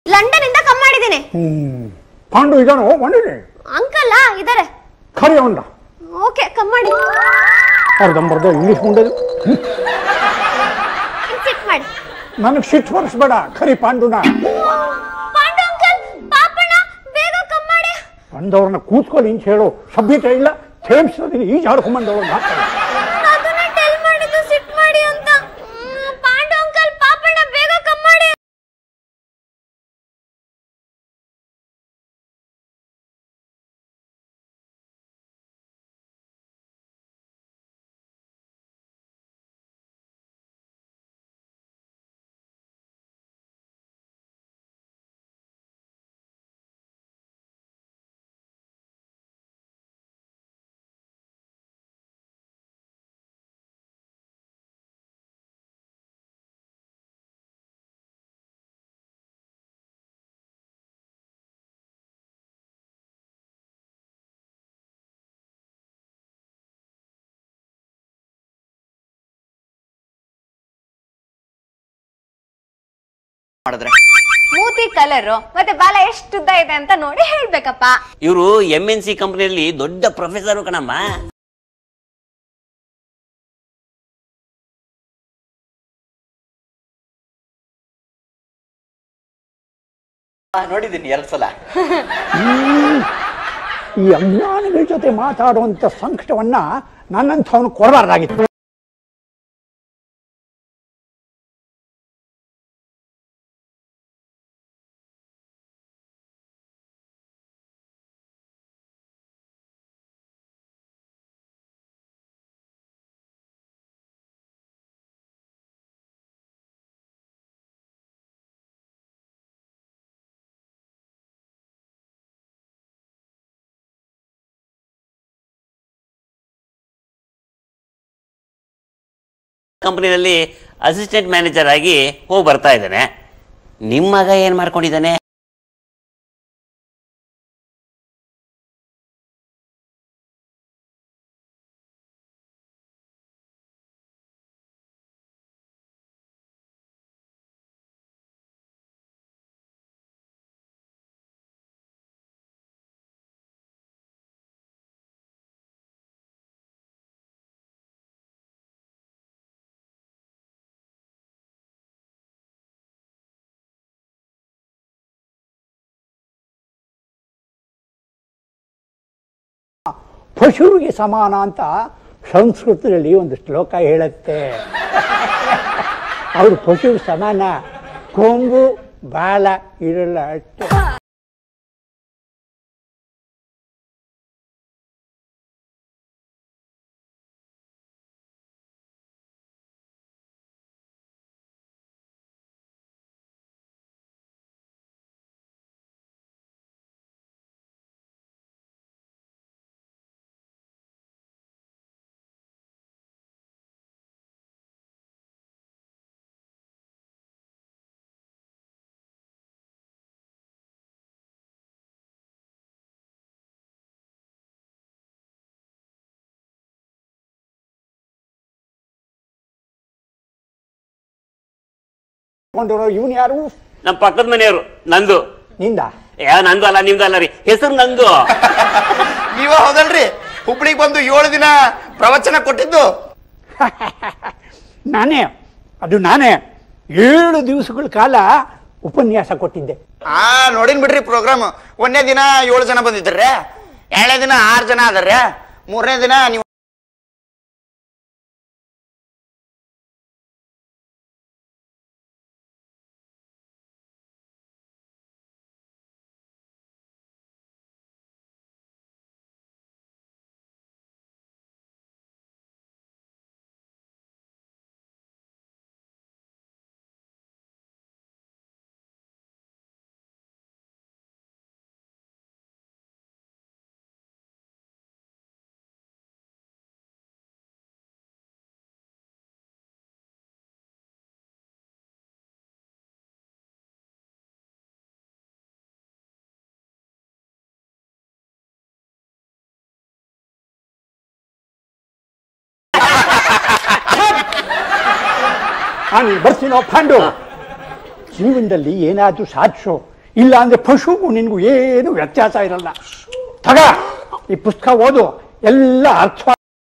London ಇಂದ come ಮಾಡಿದ್ದೀನಿ ಹ್ಮ್ ಪಾಂಡು ಇದಾನೋ ಮಾಡಿರಿ ಅಂಕಲ್ ಇದಾರೆ ಖರೆ ಅವನ ಓಕೆ ಕಮ್ ಮಾಡಿ ಅರ್ಧಂಬರ್ಧ ಇಂಗ್ಲೀಷ್ ಮುಂಡದು ಸಿಟ್ ಮಾಡಿ ನನಗೆ ಸಿಟ್ಟು ಹೊರಿಸ್ಬೇಡ ಖರಿ ಪಾಂಡುನ ಪಾಂಡು ಅಂಕಲ್ ಪಾಪಣ್ಣ ಬೇಗ ಕಮ್ ಮಾಡಿ ಬಂದವ್ರನ್ನ ಕೂತ್ಕೊಳ್ಳಿ ಅಂತ ಹೇಳು ಸಭ್ಯತೆ ಇಲ್ಲ ಥೇಮ್ಸೋದಿಲ್ಲ ಈ ಜಾಡ್ಕೊಂಬಂದವ್ರು ಮಾತಾಡ ಅದನ್ನ ಟೆಲ್ ಮಾಡಿದ್ದು ಸಿಟ್ ಮಾಡಿ ಅಂತ ಮ್, ಪಾಂಡು ಅಂಕಲ್ ಪಾಪಣ್ಣ ಬೇಗ ಕಮ್ ಮಾಡಿ ಮಾಡಿದ್ರೆ ಮೂತಿ ಕಲರ್ ಮತ್ತೆ ಬಾಲ ಎಷ್ಟು ಉದ್ದ ಇದೆ ಅಂತ ನೋಡಿ ಹೇಳ್ಬೇಕಪ್ಪ ಇವರು ಎಂ ಎನ್ ಸಿ ಕಂಪನಿಯಲ್ಲಿ ದೊಡ್ಡ ಪ್ರೊಫೆಸರ್ ಕಣಮ್ಮ ನೋಡಿದ್ದೀನಿ ಎರಡ್ ಸಲ ಈ ಅಜ್ಞಾನಿಗಳ ಜೊತೆ ಮಾತಾಡುವಂತ ಸಂಕಟವನ್ನ ನನ್ನಂಥವನು ಕೊಡಬಾರ್ದಾಗಿತ್ತು ಕಂಪನಿಯಲ್ಲಿ ಅಸಿಸ್ಟೆಂಟ್ ಮ್ಯಾನೇಜರ್ ಆಗಿ ಹೋಗಿ ಬರ್ತಾ ಇದ್ದಾನೆ ನಿಮ್ಮ ಮಗ ಏನ್ ಮಾಡ್ಕೊಂಡಿದ್ದಾನೆ ಪಶುವಿಗೆ ಸಮಾನ ಅಂತ ಸಂಸ್ಕೃತದಲ್ಲಿ ಒಂದು ಶ್ಲೋಕ ಹೇಳುತ್ತೆ ಅವರು ಪಶುವಿಗೆ ಸಮಾನ ಕೊಂಬು ಬಾಲ ಇರಲ್ಲ ಅಷ್ಟೇ ಕೊಂಡಿರೋ ಇವನು ಯಾರು ನಮ್ಮ ಪಕ್ಕದ ಮನೆಯವರು ನಂದು ನಿಂದ ಯಾ ನಂದು ಅಲ್ಲ ನಿಮ್ದು ಅಲ್ಲ ರೀ ಹೆಸರು ನಂದು ನೀವ ಹೌದಲ್ರಿ ಹುಬ್ಳಿಗೆ ಬಂದು ಏಳು ದಿನ ಪ್ರವಚನ ಕೊಟ್ಟಿದ್ದು ನಾನೇ ಅದು ನಾನೇ ಏಳು ದಿವಸಗಳ ಕಾಲ ಉಪನ್ಯಾಸ ಕೊಟ್ಟಿದ್ದೆ ಆ ನೋಡಿನ್ ಬಿಡ್ರಿ ಪ್ರೋಗ್ರಾಮ್ ಒಂದನೇ ದಿನ ಏಳು ಜನ ಬಂದಿದ್ರಿ ಎರಡನೇ ದಿನ ಆರು ಜನ ಅದಾರ್ರಿ ಮೂರನೇ ದಿನ ನೀವು ನಾನು ಬರ್ತೀನೋ ಪಾಂಡು ಜೀವನದಲ್ಲಿ ಏನಾದ್ರೂ ಸಾಧಿಸೋ ಇಲ್ಲ ಅಂದ್ರೆ ಪಶುಗೂ ನಿನ್ಗೂ ಏನು ವ್ಯತ್ಯಾಸ ಇರಲ್ಲ ತಗ ಈ ಪುಸ್ತಕ ಓದು ಎಲ್ಲ ಅರ್ಥ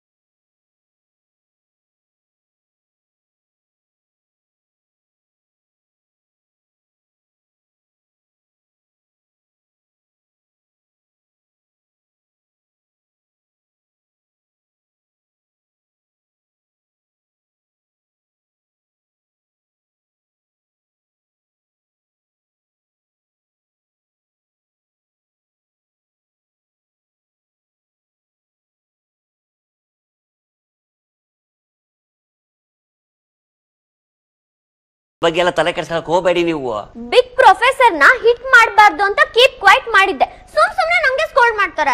ಬಗ್ಗೆ ಎಲ್ಲ ತಲೆ ಕೆಡ್ಸಕ್ ಹೋಗಬೇಡಿ ನೀವು ಬಿಗ್ ಪ್ರೊಫೆಸರ್ ನ ಹಿಟ್ ಮಾಡಬಾರ್ದು ಅಂತ ಕೀಪ್ ಕ್ವೈಟ್ ಮಾಡಿದ್ದೆ ಸುಮ್ ಸುಮ್ನೆ ನಂಗೆ ಸ್ಕೋಲ್ಡ್ ಮಾಡ್ತಾರೆ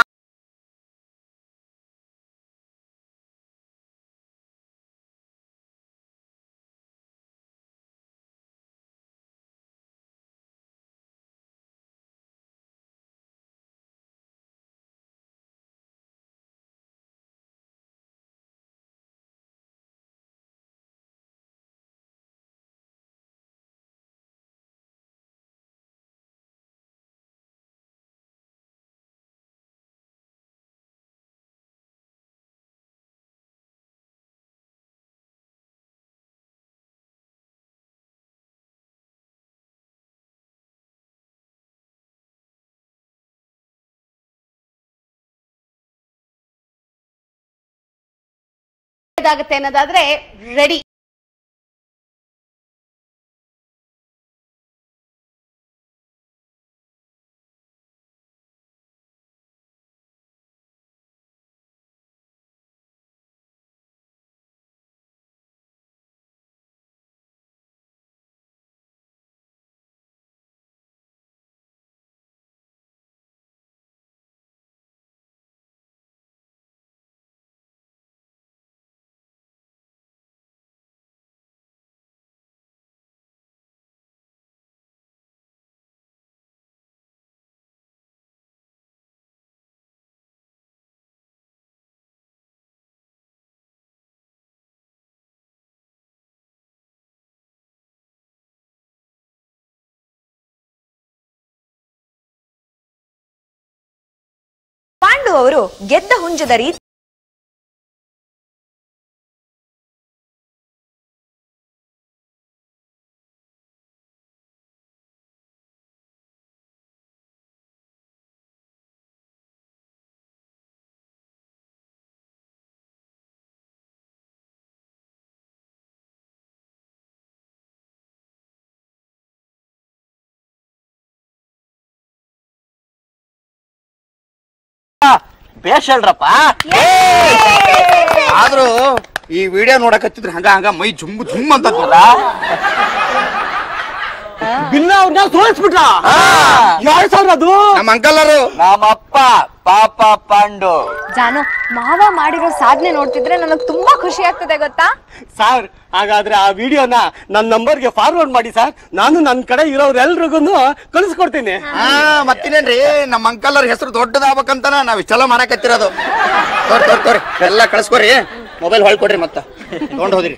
ಒಳ್ಳೇದಾಗತ್ತೆ ಅನ್ನೋದಾದ್ರೆ ರೆಡಿ ಪಾಂಡು ಅವರು ಗೆದ್ದ ಹುಂಜದ ರೀತಿ ಬೇಷ್ ಹೇಳ್ರಪ್ಪ ಆದ್ರೂ ಈ ವಿಡಿಯೋ ನೋಡಕತ್ತಿದ್ರೆ ಹಂಗ ಹಂಗ ಮೈ ಜುಮ್ ಜುಮ್ ಅಂತ ಬಿಲ್ಲ ಅವ್ರನ್ನ ಸೋಲಿಸ್ಬಿಟ್ರ ಎರಡ್ ಸಾವಿರ ಅದು ನಮ್ಮ ಅಂಕಲರು ನಮ್ಮಪ್ಪ ಪಾಪ ಪಾಂಡು ಜಾನು ಮಾವ ಮಾಡಿರೋ ಸಾಧನೆ ನೋಡ್ತಿದ್ರೆ ನನಗೆ ತುಂಬಾ ಖುಷಿ ಆಗ್ತದೆ ಗೊತ್ತಾ ಸರ್ ಹಾಗಾದ್ರೆ ಆ ವಿಡಿಯೋನ ನನ್ನ ನಂಬರ್ಗೆ ಫಾರ್ವರ್ಡ್ ಮಾಡಿ ಸರ್ ನಾನು ನನ್ನ ಕಡೆ ಇರೋರೆಲ್ರಿಗೂ ಕಳಿಸ್ಕೊಡ್ತೀನಿ ಹಾ ಮತ್ತಿನೇನ್ರಿ ನಮ್ಮ ಅಂಕಲರ್ ಹೆಸರು ದೊಡ್ಡದಾಗ್ಬೇಕಂತನ ನಾವ್ ಇಷ್ಟೆಲ್ಲ ಮಾಡಕತ್ತಿರೋದು ತೋರಿ ತೋರಿ ತೋರಿ ಎಲ್ಲ ಕಳ್ಸ್ಕೊರಿ ಮೊಬೈಲ್ ಹೊಳ್ಕೊಡ್ರಿ ಮತ್ತ ತಗೊಂಡ್ ಹೋದ್ರಿ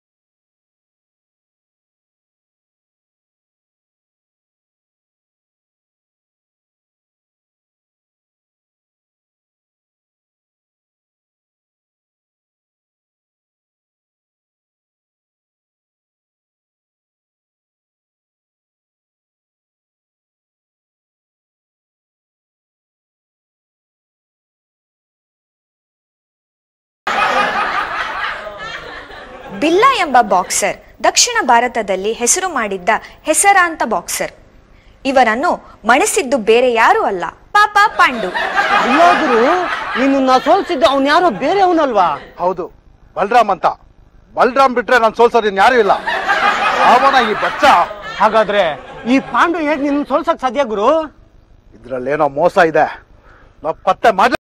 ಬಿಲ್ಲ ಎಂಬ ಬಾಕ್ಸರ್ ದಕ್ಷಿಣ ಭಾರತದಲ್ಲಿ ಹೆಸರು ಮಾಡಿದ್ದ ಹೆಸರಾಂತ ಬಾಕ್ಸರ್ ಇವರನ್ನು ಮಣಿಸಿದ್ದು ಬೇರೆ ಯಾರೂ ಅಲ್ಲ ಪಾಪ ಪಾಂಡು ಅಲ್ಲಾದ್ರು ನಿನ್ನ ಸೋಲ್ಸಿದ್ದು ಅವ್ನು ಯಾರೋ ಬೇರೆ ಅವನಲ್ವಾ ಹೌದು ಬಲರಾಮ್ ಅಂತ ಬಲರಾಮ್ ಬಿಟ್ರೆ ನಾನು ಸೋಲ್ಸೋದು ಯಾರು ಇಲ್ಲ ಅವನ ಈ ಬಚ್ಚ ಹಾಗಾದ್ರೆ ಈ ಪಾಂಡು ಹೇಗ್ ನಿನ್ನ ಸೋಲ್ಸಕ್ ಸಾಧ್ಯ ಗುರು ಇದ್ರಲ್ಲೇನೋ ಮೋಸ ಇದೆ ನಾವು ಪತ್ತೆ ಮಾಡಿ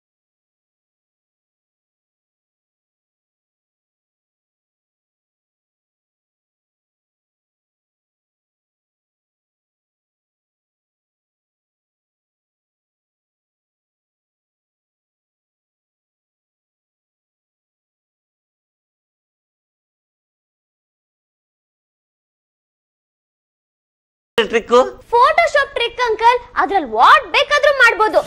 ಟ್ರಿಕ್ಕು ಫೋಟೋಶಾಪ್ ಟ್ರಿಕ್ ಅಂಕಲ್ ಅದ್ರಲ್ಲಿ ವಾಟ್ ಬೇಕಾದ್ರೂ ಮಾಡ್ಬೋದು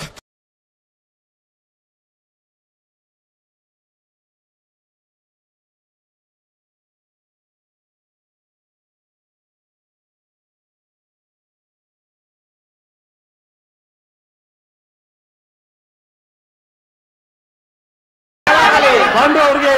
ಪಾಂಡು ಅವ್ರಿಗೆ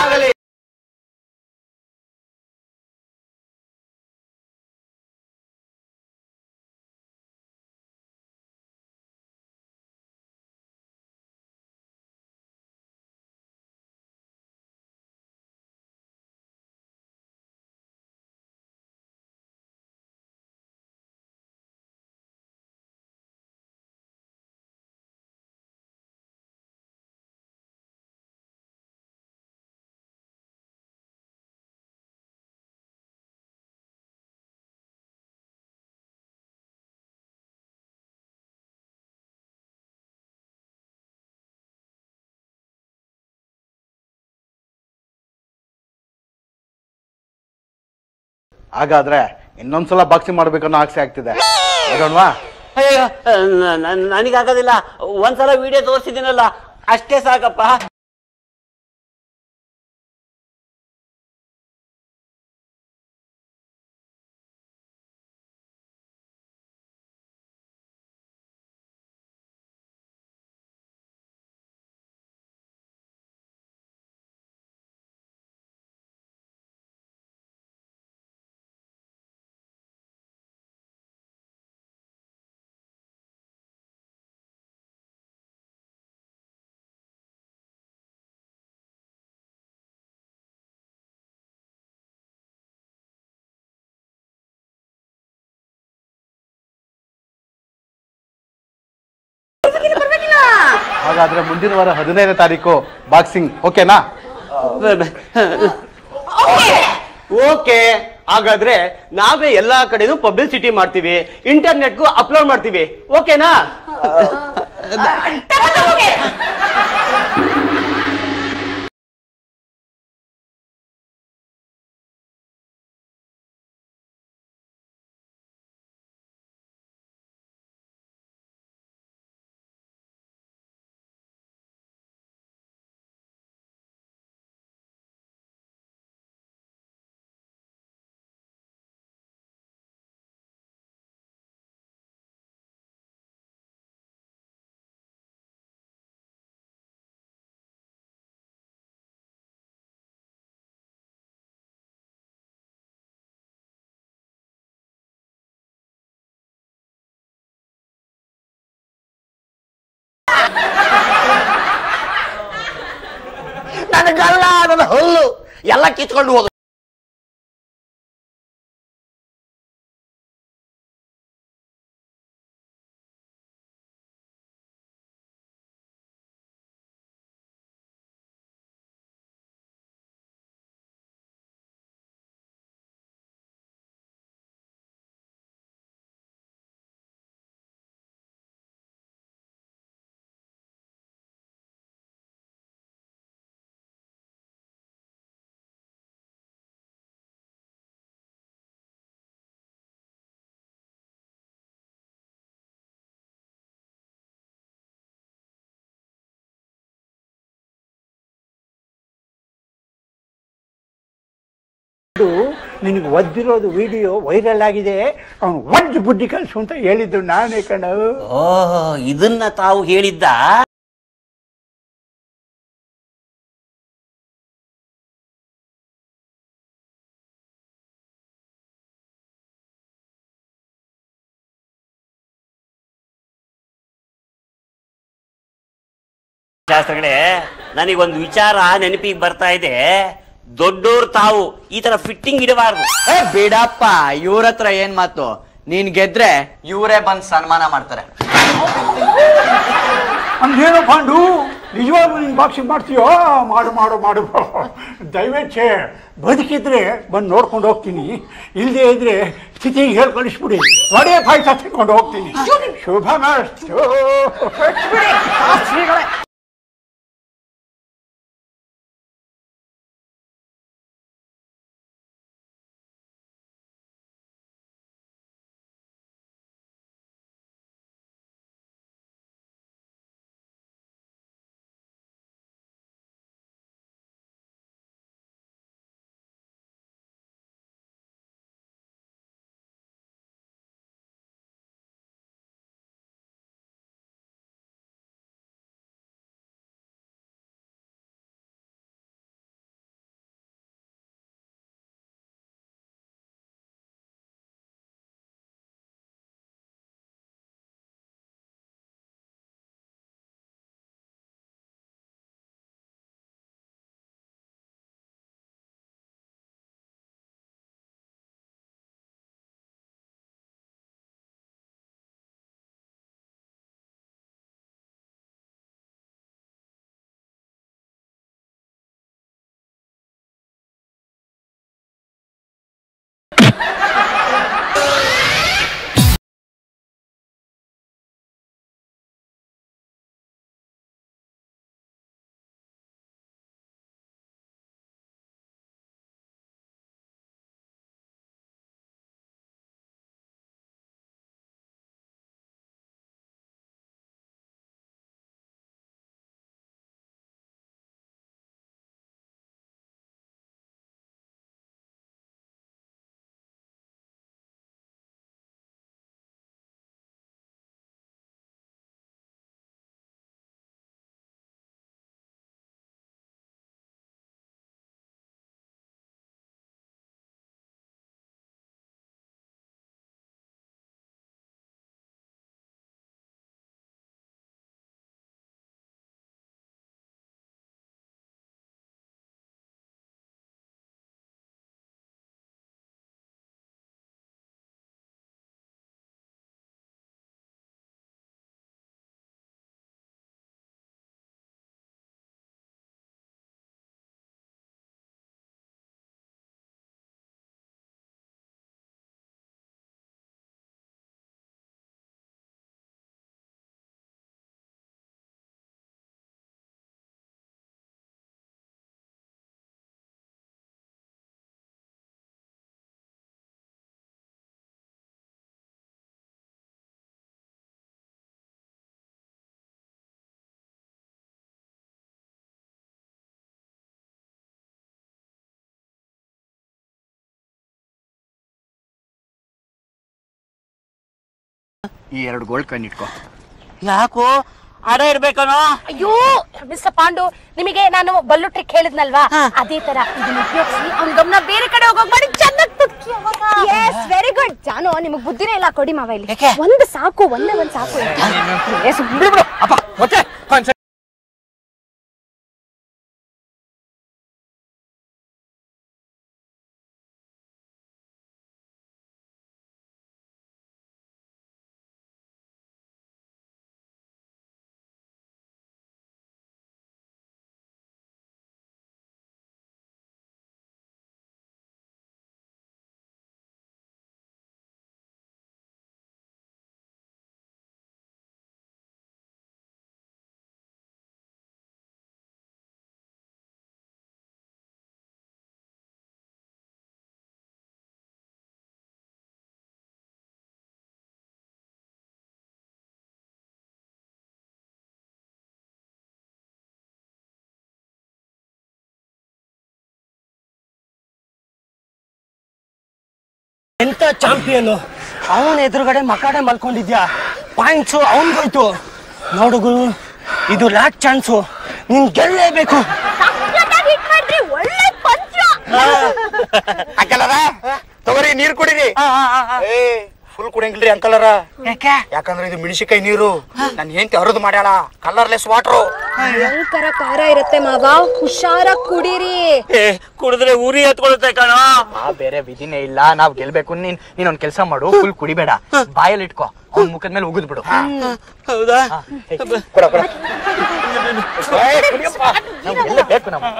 ಹಾಗಾದ್ರೆ ಇನ್ನೊಂದ್ಸಲ ಬಾಕ್ಸಿಂಗ್ ಮಾಡ್ಬೇಕನ್ನೋ ಆಸೆ ಆಗ್ತಿದೆ ನೋಡೋಣವಾ ಅಯ್ಯೋ ನ- ನ- ನನಗಾಗೋದಿಲ್ಲ ಒಂದ್ಸಲ ವಿಡಿಯೋ ತೋರಿಸಿದ್ದೀನಲ್ಲ ಅಷ್ಟೇ ಸಾಕಪ್ಪ ಹಾಗಾದ್ರೆ ಮುಂದಿನ ವಾರ ಹದಿನೈದನೇ ತಾರೀಕು ಬಾಕ್ಸಿಂಗ್ ಓಕೆನಾ ಓಕೆ ಹಾಗಾದ್ರೆ ನಾವೇ ಎಲ್ಲಾ ಕಡೆನೂ ಪಬ್ಲಿಸಿಟಿ ಮಾಡ್ತೀವಿ ಇಂಟರ್ನೆಟ್ಗೂ ಅಪ್ಲೋಡ್ ಮಾಡ್ತೀವಿ ಓಕೆನಾ ನನಗಲ್ಲ ನನ್ನ ಹಲ್ಲು ಎಲ್ಲ ಕಿತ್ಕೊಂಡು ಹೋಗ ಇದು ನಿನಗೆ ಒದ್ದಿರೋದು ವಿಡಿಯೋ ವೈರಲ್ ಆಗಿದೆ ಅವನು ಒದ್ದು ಬುದ್ಧಿ ಕಲಿಸು ಅಂತ ಹೇಳಿದ್ದು ನಾನೇ ಕಣ ಓಹ್ ಇದನ್ನ ತಾವು ಹೇಳಿದ್ದ ಶಾಸ್ತ್ರಗಳೇ ನನಗೊಂದು ವಿಚಾರ ನೆನಪಿಗೆ ಬರ್ತಾ ಇದೆ ದೊಡ್ಡೋರ್ ತಾವು ಈ ತರ ಫಿಟ್ಟಿಂಗ್ ಇಡಬಾರ್ದು ಏ ಬಿಡಪ್ಪ ಇವ್ರ ಹತ್ರ ಏನ್ ಮಾತು ನೀನ್ ಗೆದ್ರೆ ಇವರೇ ಬಂದ್ ಸನ್ಮಾನ ಮಾಡ್ತಾರೆ ಅಂದೇನೋ ಪಾಂಡು ನಿಜವಾಗ್ಲೂ ನೀನು ಬಾಕ್ಸಿಂಗ್ ಮಾಡ್ತೀಯೋ ಮಾಡು ಮಾಡು ಮಾಡು ದಯವೇಚ್ಛೆ ಬದುಕಿದ್ರೆ ಬಂದು ನೋಡ್ಕೊಂಡು ಹೋಗ್ತೀನಿ ಇಲ್ಲದೆ ಇದ್ರೆ ಸ್ಥಿತಿಗೆ ಹೇಳಿ ಕಳಿಸ್ಬಿಡಿ ಒಡೆ ಪಾಯಸ ತಿನ್ಕೊಂಡು ಹೋಗ್ತೀನಿ ಶುಭ ಈ ಎರಡು ಗೋಲ್ಡ್ ಕಾಯಿನ್ ಇಟ್ಕೋ ಯಾಕೋ ಅಡ ಇರ್ಬೇಕನೋ ಅಯ್ಯೋ ಮಿಸ್ಟರ್ ಪಾಂಡು ನಿಮಗೆ ನಾನು ಬಲ್ಲು ಟ್ರಿಕ್ ಹೇಳಿದ್ನಲ್ವಾ ಅದೇ ತರ ಇದನ್ನ ಉಪಯೋಗಿಸಿ ಅವ್ನ ಗಮನ ಬೇರೆ ಕಡೆ ಹೋಗೋಕ್ ಮಾಡಿ ಚೆನ್ನಾಗಿ ಎಸ್ ವೆರಿ ಗುಡ್ ಜಾನು ನಿಮಗ್ ಬುದ್ಧಿನೇ ಇಲ್ಲ ಕೊಡಿ ಮಾವ ಇಲ್ಲಿ ಯಾಕೆ? ಒಂದು ಸಾಕು ಒಂದೇ ಒಂದ್ ಸಾಕು ಏ, ಸುಮ್ನೆ ಬಿಡು ಅಪ್ಪ ಮತ್ತೆ ಒಂದ್ಸರಿ ಎಂತ ಚಾಂಪಿಯನ್ ಅವನ ಎದುರುಗಡೆ ಮಕಾಡೆ ಮಲ್ಕೊಂಡಿದ್ಯಾ ಪಾಯಿಂಟ್ಸು ಅವನ್ಗೋಯ್ತು ನೋಡು ಗುರು ಇದು ಲಾಸ್ಟ್ ಚಾನ್ಸು ನೀನ್ ಗೆಲ್ಲೇಬೇಕು ಹಿಟ್ ಮಾಡಿದ್ರಿ ಒಳ್ಳೆ ಪಂಚ ಅಂಕಲರ ತಗೋರಿ ನೀರ್ ಕುಡೀರಿ ಏ ಫುಲ್ ಕುಡಿಯಂಗಿಲ್ರಿ ಅಂಕಲರ ಯಾಕೆ ಯಾಕಂದ್ರೆ ಇದು ಮೆಣಸಿಕಾಯಿ ನೀರು ನನ್ ಹೆಂಡತಿ ಹರಿದು ಮಾಡ್ಯಾಳ ಕಲರ್ಲೆಸ್ ವಾಟ್ರು ಭಯಂಕರ ಖಾರ ಇರುತ್ತೆ ಮಾವ ಹುಷಾರಾಗಿ ಕುಡೀರಿ ಏ ಕುಡಿದ್ರೆ ಉರಿ ಹತ್ಕೊಳುತ್ತೆ ಕಣೋ ಆ ಬೇರೆ ವಿಧಿನೇ ಇಲ್ಲ ನಾವ್ ಗೆಲ್ಬೇಕು ನೀನ್ ನೀನ್ ಒಂದ್ ಕೆಲ್ಸ ಮಾಡು ಫುಲ್ ಕುಡಿಬೇಡ ಬಾಯಲ್ಲಿ ಇಟ್ಕೋ ಅವ್ನ್ ಮುಖದ ಮೇಲೆ ಉಗಿದ್ ಬಿಡು ಹೌದಾ ಕೊಡ ಕೊಡ ಏ, ಕುಡಿಯಪ್ಪ. ನಾವ್ ಗೆಲ್ಲೇಬೇಕು ನಾವು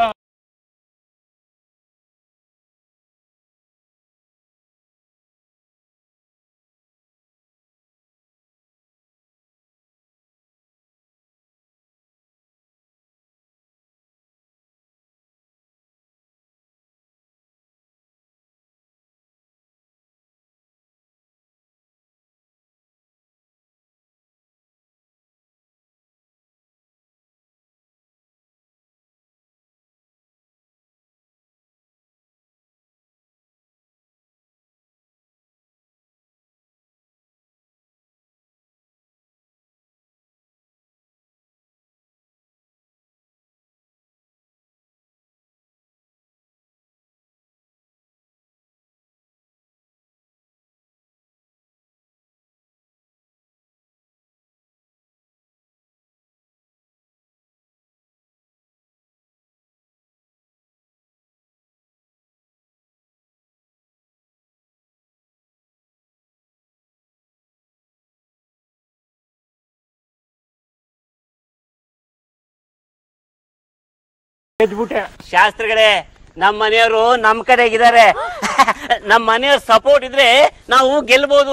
ಎದ್ಬಿಟ್ಟೆ ಶಾಸ್ತ್ರಿಗಳೇ ನಮ್ಮ ಮನೆಯವರು ನಮ್ಮ ಕಡೆಗಿದ್ದಾರೆ ನಮ್ಮ ಮನೆಯವ್ರ ಸಪೋರ್ಟ್ ಇದ್ರೆ ನಾವು ಗೆಲ್ಬಹುದು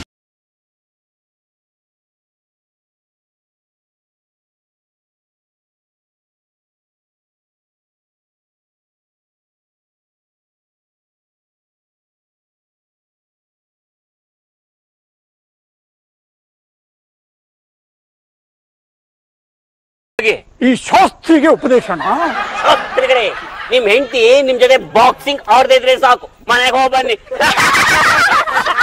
ಈ ಶಾಸ್ತ್ರಿಗೆ ಉಪದೇಶನ ಶಾಸ್ತ್ರಿಗಳೇ ನಿಮ್ ಹೆಂಡತಿ ನಿಮ್ ಜೊತೆ ಬಾಕ್ಸಿಂಗ್ ಆಡ್ದಿದ್ರೆ ಸಾಕು ಮನೆಗೆ ಹೋಗ್ ಬನ್ನಿ